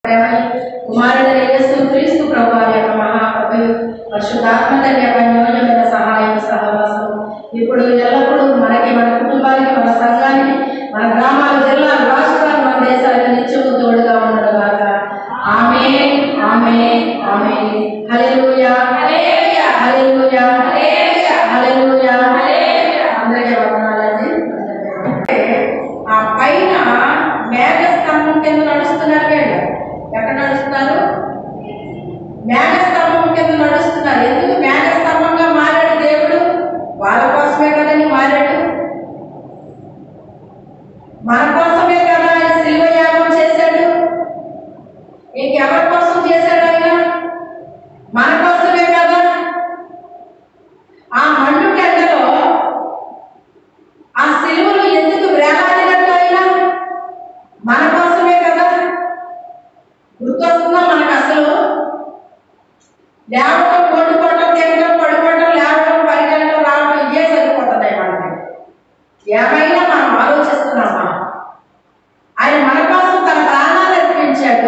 కుమారుడైన యేసు క్రీస్తు ప్రభు వారి యొక్క మహాప్రభు పరిశుద్ధాత్మ తండ్రి యొక్క అన్యోన్యమైన సహాయం సహవాసం ఇప్పుడు ఎల్లప్పుడూ మనకి మన కుటుంబానికి మన సంఘానికి మన గ్రామాల జిల్లాలు రాష్ట్రాలు మన దేశాలకు నిత్యము తోడుగా ఉండదు కాక ఆమె ఆమె ఆమె హల్లెలూయా హల్లెలూయా హల్లెలూయా హల్లెలూయా హల్లెలూయా అందరికీ వందనాలండి ఆ పైన మేఘస్తంభం కింద నడుస్తున్నారు వీళ్ళు ఎక్కడ నడుస్తున్నారు మేఘస్తంభం కింద నడుస్తున్నారు ఎందుకు మేఘస్తంభంగా మారాడు దేవుడు వాళ్ళ కోసమే కదండి మారాడు మన కోసమే కదా ఆయన శిల్వ యాగం చేశాడు ఇంకెవరి కోసం చేశాడు ఆయన మన కోసమే కదా ఆ మండు గంటలో ఆ సిలువలు ఎందుకు వేలాడినట్టు ఆయన మన కోసమే కదా గుర్తొస్తుందా మనకు అసలు లేవటం వండుకోవటం తినడం పడుకోవటం లేవటం పరిగెట్టడం రావటం ఇదే సరిపోతుంది మనకి ఏమైనా మనం ఆలోచిస్తున్నామా ఆయన మన కోసం తన ప్రాణాలు అర్పించాడు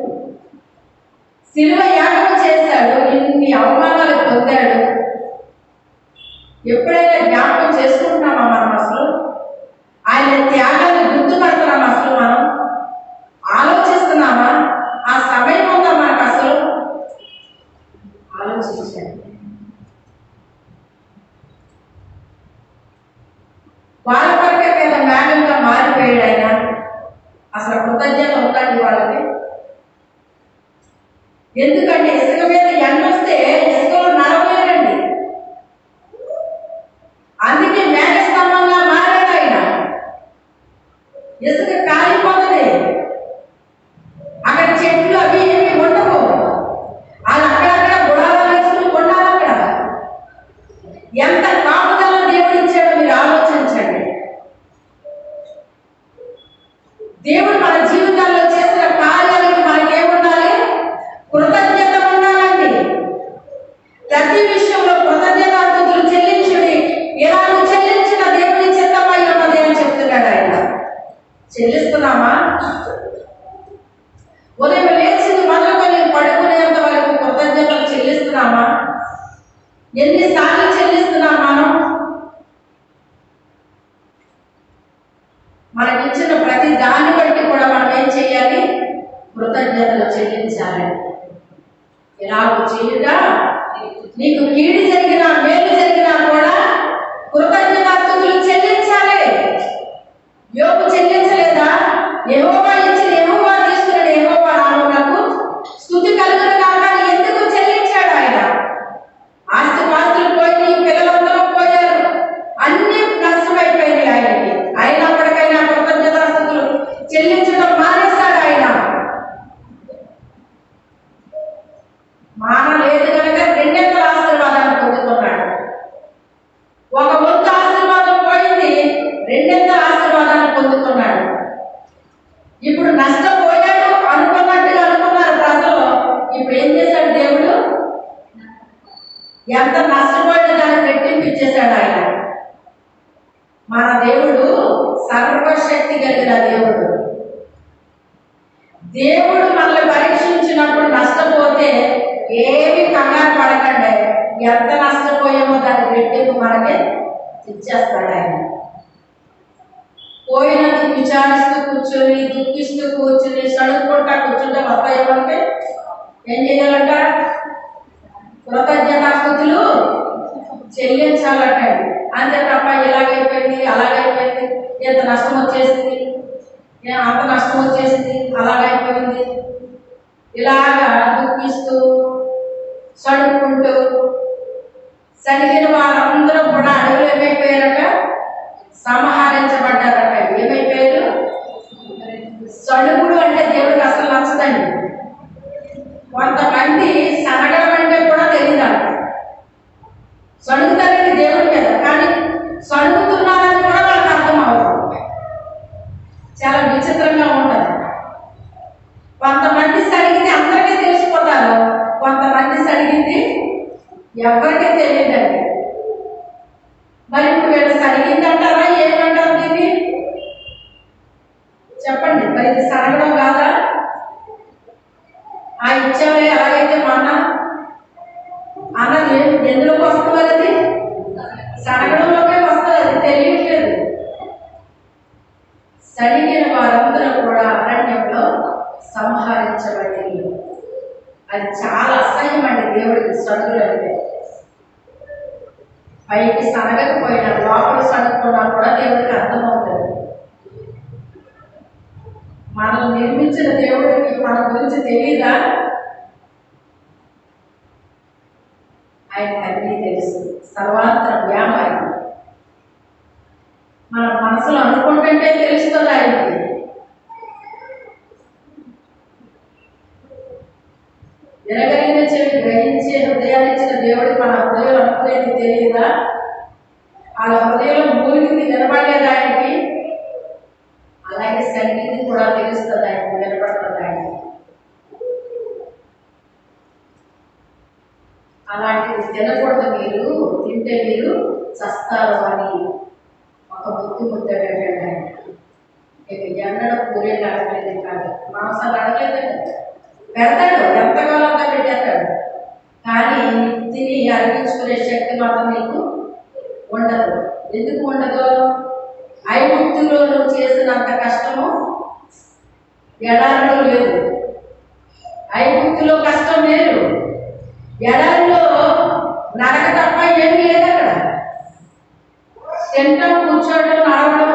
సిలువ యాగం చేశాడు ఇన్ని అవమానాలు పొందాడు ఎప్పుడైనా జ్ఞాపకం చేసుకుంటున్నామా మనం అసలు ఆయన త్యాగాన్ని గుర్తుపడుతున్నాం అసలు మనం ఆలోచిస్తున్నామా ఆ సమయం ఉందా మనకు అసలు ఆలోచించండి వాళ్ళ కొరకే మీద మేఘంగా మారిపోయాడు ఆయన అసలు కృతజ్ఞత ఉందండి వాళ్ళకి ఎందుకంటే ఇసుక మీద ఎండ వస్తే ఇసుకలో నడవలేరండి అందుకే మేఘస్తంభంగా మారాడు ఆయన ఇసుక కాలిపోతుంది అక్కడ చెట్లు అవి ఇవి ఉండవు వాళ్ళు అక్కడక్కడ గుడాలు వేసుకుని ఉండాలి అక్కడ ఎంత కాపుదల దేవుడు ఇచ్చాడో మీరు ఆలోచించండి దేవుడు మన జీవితాల్లో చేసిన కార్యాలకు మనకేముండాలి కృతజ్ఞత ఉండాలండి ప్రతి విషయంలో కృతజ్ఞతార్థులు చెల్లించుడి ఇలాగ చెల్లించిన దేవుని చిత్తమై ఉన్నది అని చెప్తున్నాడు ఆయన చెల్లిస్తున్నామా ఉదయం లేచింది మొదలుకొని పడుకునేంత వరకు కృతజ్ఞతలు చెల్లిస్తున్నామా ఎన్నిసార్లు చెల్లిస్తున్నాం మనం మనకిచ్చిన ప్రతి దాన్ని బట్టి కూడా మనం ఏం చేయాలి కృతజ్ఞతలు చెల్లించాలి ఇలాగ చేయుగా నీకు కీడు జరిగినా మేలు జరిగినా కూడా కృతజ్ఞతాస్తుతులు చెల్లించాలి యోగు చెల్లించలేదా యెహోవా ఇచ్చిన యెహోవా తీసుకున్న యెహోవా నామమునకు స్తుతి కలుగును కాక అని ఎందుకు చెల్లించాడు ఆయన ఆస్తి పాస్తులు పోయి పిల్లలందరూ పోయారు అన్ని నష్టమైపోయినాయి ఆయనకి అయినప్పటికైనా కృతజ్ఞతాస్తుతులు చెల్లించడం మానేశాడు ఆయన మానలేదు కనుక రెండెంతల ఆశీర్వాదాన్ని పొందుకున్నాడు ఒక వంతు ఆశీర్వాదం పోయింది రెండెంతల ఆశీర్వాదాన్ని పొందుకున్నాడు ఇప్పుడు నష్టపోయాడు అనుకున్నట్టుగా అనుకున్నారు ప్రజలు ఇప్పుడు ఏం చేశాడు దేవుడు ఎంత నష్టపోయిన దాన్ని రెట్టింపు ఇచ్చేశాడు ఆయన మన దేవుడు సర్వశక్తి కలిగిన దేవుడు దేవుడు మనల్ని పరీక్షించినప్పుడు నష్టపోతే ఏమి కంగారు పడకండి ఎంత నష్టపోయామో దాన్ని రెట్టింపు మనకి ఇచ్చేస్తాడు ఆయన పోయినందుకు విచారిస్తూ కూర్చొని దుఃఖిస్తూ కూర్చుని సడుక్కుంటా కూర్చుంటే వస్తాయి మనకి ఏం చేయాలంట కృతజ్ఞతాస్తుతులు చెల్లించాలట అంతే తప్ప ఇలాగైపోయింది అలాగైపోయింది ఎంత నష్టం వచ్చేసింది ఏ అంత నష్టం వచ్చేసింది అలాగైపోయింది ఇలాగా దుఃఖిస్తూ సడుక్కుంటూ సడిగిన వారందరూ కూడా అడవులు ఏమైపోయారట సంహరించబడ్డారట ఏమైపోయారు సడుగుడు అంటే దేవుడికి అసలు నచ్చదండి కొంతమంది సనగడం అంటే కూడా తెలియదంట సడుగుతారండి దేవుడి మీద కానీ సడుగుతున్నారని కూడా వాళ్ళకి అర్థం అవ్వదు చాలా విచిత్రంగా ఉంటుంది కొంతమంది సడిగితే అందరికీ తెలిసిపోతారు కొంతమంది సడిగింది ఎవరికీ తెలియదండి మరి ఇప్పుడు వీళ్ళు సరిగిందంటారా ఏమంటారు దీన్ని చెప్పండి మరి ఇది సరగడం కాదా ఎందులోకి వస్తుంది అది సనగడంలోకే వస్తుంది అది తెలియట్లేదు సడిగిన వారందరూ కూడా అరణ్యంలో సంహరించబడి అది చాలా అసహ్యం అండి దేవుడికి సడుగులు అంటే పైకి సనగకపోయినా లోపల సనుక్కున్నా కూడా దేవుడికి అర్థమవుతుంది మనల్ని నిర్మించిన దేవుడికి మన గురించి తెలియదా ఆయన అన్నీ తెలుసు సర్వాంతర వ్యాపారి మన మనసులో అనుకుంటుంటే తెలుస్తుంది ఆయనకి వినగలిగిన చెవి గ్రహించే హృదయాన్ని ఇచ్చిన దేవుడికి మన హృదయం అనుకునేది తెలియదా వాళ్ళ హృదయంలో మూలిగింది వినపడలేదు ఆయనకి అలాగే సంగీతం కూడా తెలుస్తుంది ఆయనకి వినపడుతుంది ఆయనకి అలాంటిది తినకూడదు మీరు తింటే మీరు చస్తారు అని ఒక బుద్ధి ముద్దాడు ఆయన ఇక ఎన్నడూ పూరేళ్ళు అడగలేదు కాదు మాంసాలు అడగలేదు పెడతాడు ఎంతకాలం అంతా పెట్టేస్తాడు కానీ తిని అరిగించుకునే శక్తి మాత్రం నీకు ఉండదు ఎందుకు ఉండదు ఐగుప్తులో నువ్వు చేసినంత కష్టము ఎడారిలో లేదు ఐగుప్తులో కష్టం లేదు ఎడారిలో నరక తప్ప ఏమీ లేదు అక్కడ తింటం కూర్చోవడం నడవడం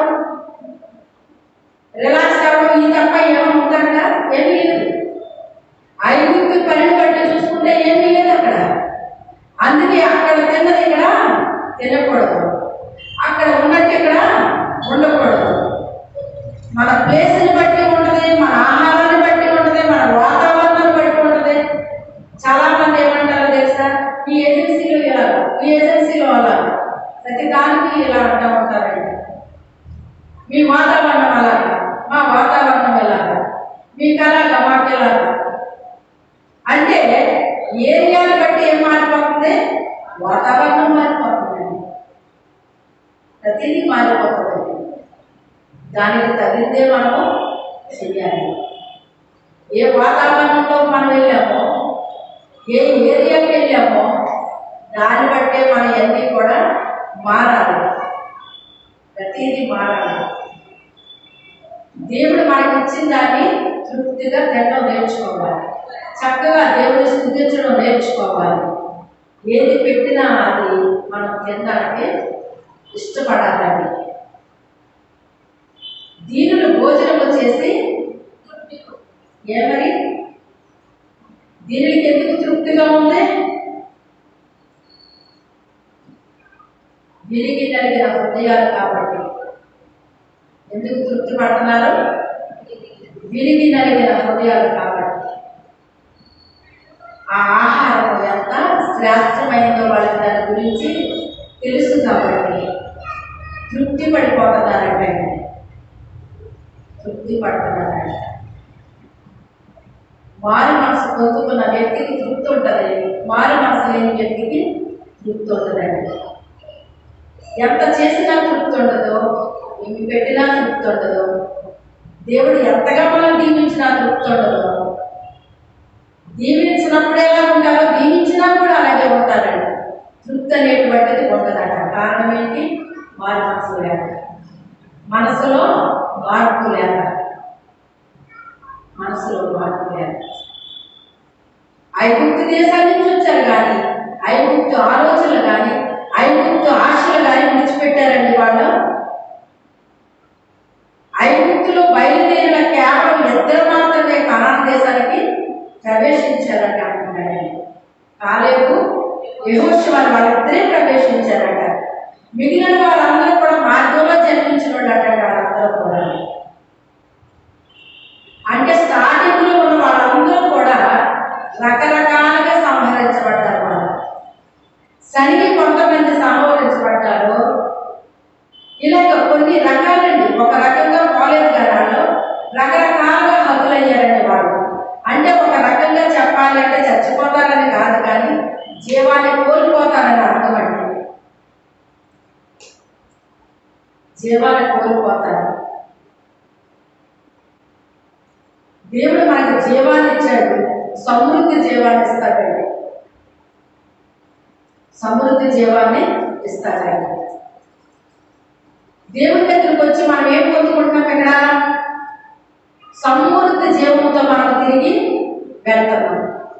రిలాక్స్ అవ్వడం ఈ తప్ప ఏమవుతుందట ఏమీ లేదు ఐగుప్తు పనిని బట్టి చూసుకుంటే ఏమీ లేదు అక్కడ అందుకే అక్కడ తిన్నది ఇక్కడ తినకూడదు అక్కడ ఉన్నట్టు ఇక్కడ ఉండకూడదు మన ప్లేస్ని బట్టి ఉంటుంది మన ఆహారాన్ని బట్టి ఉంటుంది మన వాతావరణాన్ని బట్టి ఉంటుంది చాలా మంది ఏమంటారో తెలుసా ఈ ఏజెన్సీలో ఇలా ఈ ఏజెన్సీలో అలా ప్రతి దానికి ఇలా అంటూ ఉంటారండి మీ వాతావరణం అలాగా మా వాతావరణం ఎలాగా మీకు అలాగా మాకు ఎలాగా అంటే ఏరియాని బట్టి ఏం మారిపోతుంది వాతావరణం మారిపోతుందండి ప్రతిదీ మారిపోతుంది దానికి తగిలితే మనము చెయ్యాలి ఏ వాతావరణంలో మనం వెళ్ళామో ఏ ఏరియాకి వెళ్ళామో దాన్ని బట్టే మన అన్నీ కూడా మారాలి ప్రతిదీ మారాలి దేవుడు మనకి ఇచ్చిన దాన్ని తృప్తిగా తినడం నేర్చుకోవాలి చక్కగా దేవుడిని స్థుతించడం నేర్చుకోవాలి ఏది పెట్టినా అది మనం తినడానికి ఇష్టపడాలండి దీనులు భోజనము చేసి ఏమని దీనికి ఎందుకు తృప్తిగా ఉంది విరిగి కలిగిన హృదయాలు కాబట్టి ఎందుకు తృప్తి పడుతున్నారు విరిగి నలిగిన హృదయాలు కాబట్టి ఆ ఆహారం ఎంత శ్రేష్టమైనదో వాళ్ళకి దాని గురించి తెలుసు కాబట్టి తృప్తి పడిపోతున్నారంట ఆయన. తృప్తి పడుతున్నారంట మారు మనసు పొందుకున్న వ్యక్తికి తృప్తి ఉంటుంది మారు మనసు లేని వ్యక్తికి తృప్తి ఉంటుందండి ఎంత చేసినా తృప్తి ఉండదు ఎన్ని పెట్టినా తృప్తి ఉండదు దేవుడు ఎంతగా మనం దీవించినా తృప్తి ఉండదు దీవించినప్పుడు ఎలా ఉంటారో దీవించినా కూడా అలాగే ఉంటారండి తృప్తి అనేటువంటిది ఉండదట కారణం ఏంటి మారు మనసు లేక మనసులో మార్పు లేక మనసులో మార్పు లేక ఐగుప్తు దేశాల నుంచి వచ్చారు కానీ ఐగుప్తు ఆలోచనలు కానీ ఐగుప్తు ఆశలు కానీ విడిచిపెట్టారండి వాళ్ళు ఐగుప్తులో బయలుదేరిన కేవలం ఇద్దరు మాత్రమే కనాన్ దేశానికి ప్రవేశించారట అంటున్నాడు కాలేబు యహోశివ వాళ్ళిద్దరే ప్రవేశించారట మిగిలిన వాళ్ళందరూ కూడా మార్గంలో జన్మించిన వాళ్ళట వాళ్ళందరూ కూడా అంటే స్టార్టింగ్ లో ఉన్న వాళ్ళందరూ కూడా రకరకాలుగా సంహరించబడ్డారు వాళ్ళు శనికి కొంతమంది సంహరించబడ్డారు ఇలాగ కొన్ని రకాలండి ఒక రకంగా పోలేదు కదా వాళ్ళు రకరకాలుగా హతులయ్యారండి వాళ్ళు అంటే ఒక రకంగా చెప్పాలి అంటే చచ్చిపోతారని కాదు కానీ జీవాన్ని కోల్పోతారని అర్థం అండి జీవాన్ని కోల్పోతారు దేవుడు మనకి జీవాన్ని ఇచ్చాడు సమృద్ధి జీవాన్ని ఇస్తాడండి సమృద్ధి జీవాన్ని ఇస్తాడు ఆయన దేవుని దగ్గరికి వచ్చి మనం ఏం పొందుకుంటున్నాం ఇక్కడ సమృద్ధి జీవంతో మనం తిరిగి వెళ్తున్నాం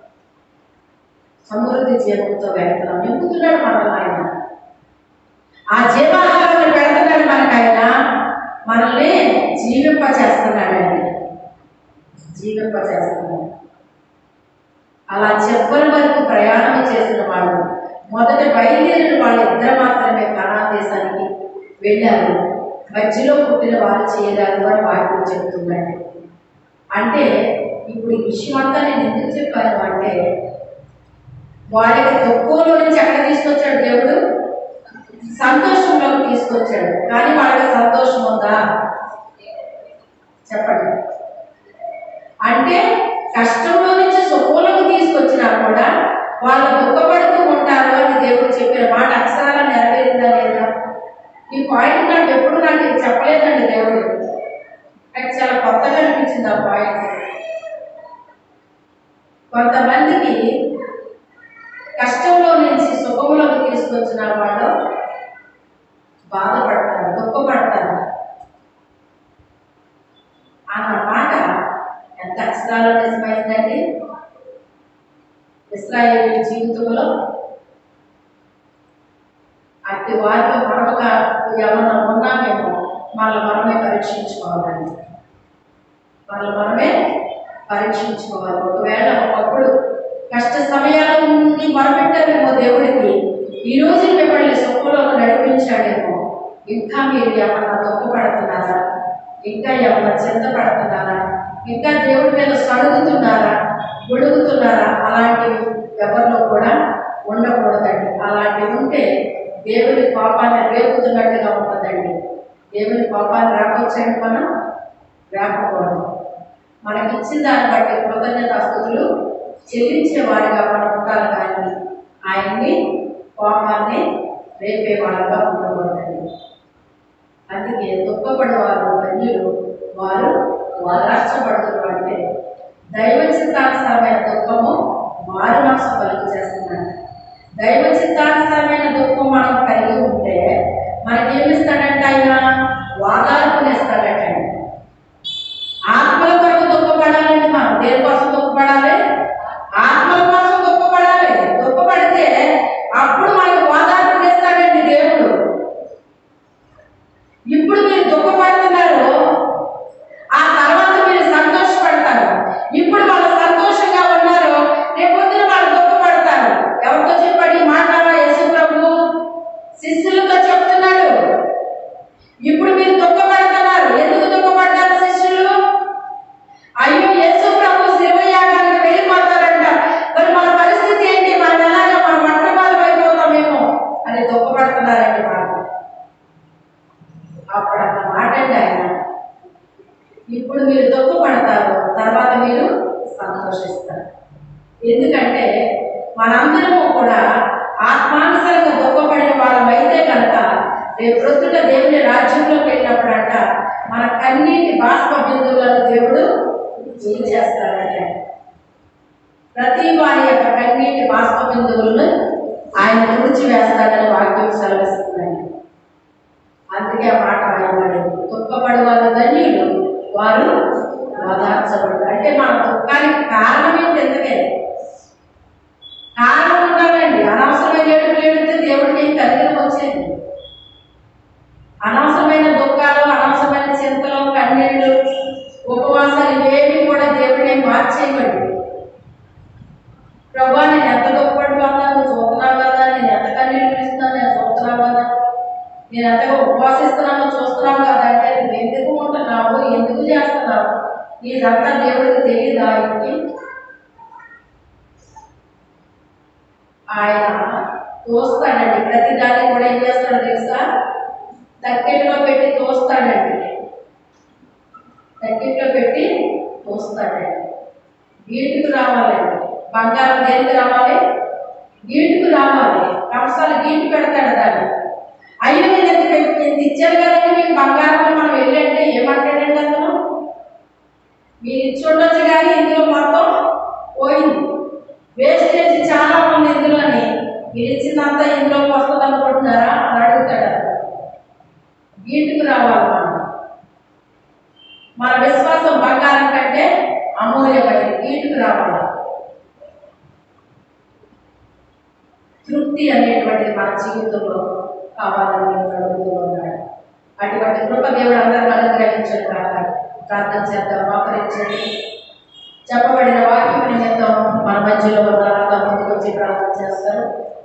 సమృద్ధి జీవంతో వెళ్తున్నాం నింపుతున్నాడు మనల్ని ఆయన ఆ జీవాహారాన్ని పెడుతున్నాడు మనకు ఆయన మనల్ని జీవింప చేస్తున్నాడండి జీవింప చేస్తున్నాడు అలా చివరి వరకు ప్రయాణం చేసిన వాళ్ళు మొదట బయలుదేరిన వాళ్ళు ఇద్దరు మాత్రమే కణా దేశానికి వెళ్ళారు మధ్యలో పుట్టిన వారు చేయరాదు అని వాక్యం చెప్తుందండి అంటే ఇప్పుడు ఈ విషయం అంతా నేను ఎందుకు చెప్పాను అంటే వాళ్ళకి తక్కువలో నుంచి ఎక్కడ తీసుకొచ్చాడు దేవుడు సంతోషంలోకి తీసుకొచ్చాడు కానీ వాళ్ళకి సంతోషం ఉందా చెప్పండి అంటే కష్టంలో నుంచి సుఖంలోకి తీసుకొచ్చినా కూడా వాళ్ళు దుఃఖపడుతూ ఉంటారు అని దేవుడు చెప్పిన మాట అక్షరాల నెరవేరిందా లేదా ఈ పాయింట్ నాకు ఎప్పుడు నాకు ఇది చెప్పలేదండి దేవుడు నాకు చాలా కొత్తగా అనిపించింది ఆ పాయింట్ కొంతమందికి కష్టంలో నుంచి సుఖంలోకి తీసుకొచ్చిన వాళ్ళు బాధపడతారు దుఃఖపడతారు అన్న మాట ఎంత అక్షరాలు నిజమైందండి ఇస్రాయేల్ జీవితంలో అట్టి వారితో మనముగా ఏమన్నా ఉన్నామేమో మనల్ని మనమే పరీక్షించుకోవాలండి మనల్ని మనమే పరీక్షించుకోవాలి ఒకవేళ ఒకప్పుడు కష్ట సమయాల నుండి మొరపెట్టారేమో దేవుడికి ఈ రోజు మిమ్మల్ని సుఖంలో నడిపించాడేమో ఇంకా మీరు ఏమన్నా దుఃఖపడుతున్నారా ఇంకా ఏమన్నా చింతపడుతున్నారా ఇంకా దేవుడి మీద సడుగుతున్నారా గొడుగుతున్నారా అలాంటివి ఎవరిలో కూడా ఉండకూడదండి అలాంటివి ఉంటే దేవుని కోపాన్ని రేపుతున్నట్టుగా ఉంటుందండి దేవుని కోపాన్ని రాకొచ్చండి మనం రాకూడదు మనకి ఇచ్చిన దాన్ని బట్టి కృతజ్ఞత స్థుతులు చెల్లించే వారిగా మనం ఉండాలి కానీ ఆయన్ని కోపాన్ని రేపే వాళ్ళగా ఉండకూడదండి అందుకే దుఃఖపడే వారు ధన్యులు వారు ఓదార్చబడుతున్నారు అంటే దైవ చిత్తానుసారమైన దుఃఖము మారు మనసు కలుగు చేస్తున్నాడు దైవ చిత్తానుసారమైన దుఃఖం మనం కలిగి ఉంటే మనకేమిస్తాడంట ఆయన ఓదార్పునిస్తాడట ఆత్మల కొరకు దుఃఖపడాలండి మనం దేనికోసం దుఃఖపడాలి ఆత్మల కోసం దుఃఖపడాలి దుఃఖపడితే అప్పుడు మనకి ఓదార్పునిస్తాడండి దేవుడు ఇప్పుడు మీరు దుఃఖపడుతున్నారు ఆ తర్వాత మీరు సంతోషపడతారు ఇప్పుడు వాళ్ళు సంతోషంగా ఉన్నారు రేపొద్దున వాళ్ళు దుఃఖపడతారు ఎవరితో చెప్పాడు ఈ మాట యేసు ప్రభు శిష్యులతో చెప్తున్నాడు ఇప్పుడు మీరు దుఃఖపడుతున్నారు ఎందుకు దుఃఖపడ్డారు శిష్యులు అయ్యో యేసు ప్రభు శివయాగానికి వెళ్ళిపోతారంట మరి మన పరిస్థితి ఏంటి మనం ఎలాగా మన పట్టణాలు అయిపోతామేమో అని దుఃఖపడుతున్నారండి వాళ్ళు అప్పుడు అన్న మాట అండి ఆయన ఇప్పుడు మీరు దుఃఖపడతారు తర్వాత మీరు సంతోషిస్తారు ఎందుకంటే మనందరము కూడా ఆత్మానుసరంగా దుఃఖపడిన వాళ్ళమైతే కనుక రేపు ప్రొద్దుట దేవుని రాజ్యంలోకి వెళ్ళినప్పుడంట మన కన్నీటి బాష్ప బిందువులను దేవుడు ఏం చేస్తాడంటే ప్రతి వారి యొక్క కన్నీటి బాష్ప బిందువులను ఆయన తుడిచి వేస్తాడని వాక్యం సెలవిస్తుందండి అందుకే ఆ మాట రాయబడింది దుఃఖపడి వారు ధన్యులు వారు ఓదార్చబడు అంటే మన దుఃఖానికి కారణం ఏంటి ఎందుకే కారణం ఉండాలండి అనవసరమైన ఏడుపులు ఏడితే దేవుడికి ఏం కలిగిన వచ్చేది అనవసరమైన దుఃఖాలు అనవసరమైన చింతలు కన్నీళ్ళు ఉపవాసాలు ఇవేవి కూడా దేవుడిని మార్చేయబడి ప్రభా నేను ఎంత దుఃఖపడిపోతున్నాను నువ్వు చూస్తున్నావు కదా నేను ఎంత కన్నీళ్ళు పిలుస్తున్నాను నేను చూస్తున్నావు కదా నేను ఎంతగా ఉపవాసిస్తున్నానో చూస్తున్నావు కదా అంటే నువ్వు ఎందుకు ఉంటున్నావు ఎందుకు చేస్తున్నావు ఇదంతా దేవుడికి తెలియదా ఆయనకి ఆయన తోస్తాడండి ప్రతి దాన్ని కూడా ఏం చేస్తాడో తెలుసా తక్కెట్లో పెట్టి తోస్తాడండి తక్కెట్లో పెట్టి తోస్తాడండి గీటుకు రావాలండి బంగారం దేనికి రావాలి గీటుకు రావాలి కంసాలు గీటు పెడతాడు దాన్ని అయినా మీరు ఎంత ఎంత ఇచ్చారు కదండి మీకు బంగారం మనం వెళ్ళంటే ఏమంటాడండి అతను మీరు ఇచ్చి ఉండొచ్చు కానీ ఇందులో మొత్తం పోయింది వేస్టేజ్ చాలా ఉంది ఇందులోని మీరు ఇచ్చిన చేసిందంతా ఇందులోకి వస్తుంది అనుకుంటున్నారా అని అడుగుతాడు అతను. గీటుకు రావాలి మనం మన విశ్వాసం బంగారం కంటే అమూల్యమైనది గీటుకు రావాలి తృప్తి అనేటువంటిది మన జీవితంలో కావాలని నేను అడుగుతూ ఉన్నాడు అటువంటి కృప దేవుడు అందరూ అనుగ్రహించడు కాక ప్రార్థన చేద్దాం మోకరించండి చెప్పబడిన వాక్యం నిమిత్తం మన మధ్యలో ఉన్న ముందుకు వచ్చి ప్రార్థన చేస్తారు